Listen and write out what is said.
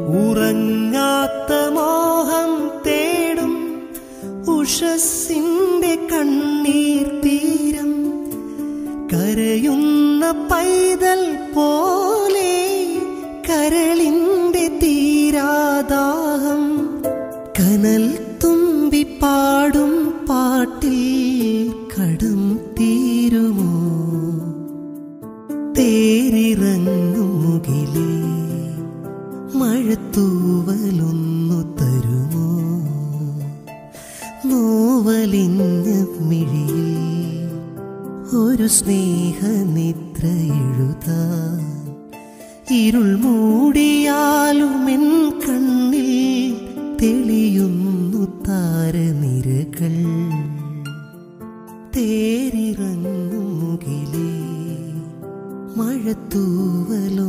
ഉറങ്ങാത്ത മോഹം തേടും ഉഷസിന്റെ കണ്ണീർ തീരം കരയുന്ന പൈതൽ പോലെ കരളിന്റെ തീരാദാഹം കനൽ തുമ്പി പാടും പാട്ടിൽ കടം തീരുമോ തേരിറങ്ങും മുകിലേ മഴത്തൂവലൊന്നു തരുമോ നോവലിഞ്ഞ മിഴിയിൽ ഒരു സ്നേഹനിദ്ര എഴുതാൻ ഇരുൾ മൂടിയാലുമെൻ കണ്ണിൽ തെളിയുന്നു താരനിരകൾ തേരിറങ്ങും മുകിലേ മഴത്തൂവലോ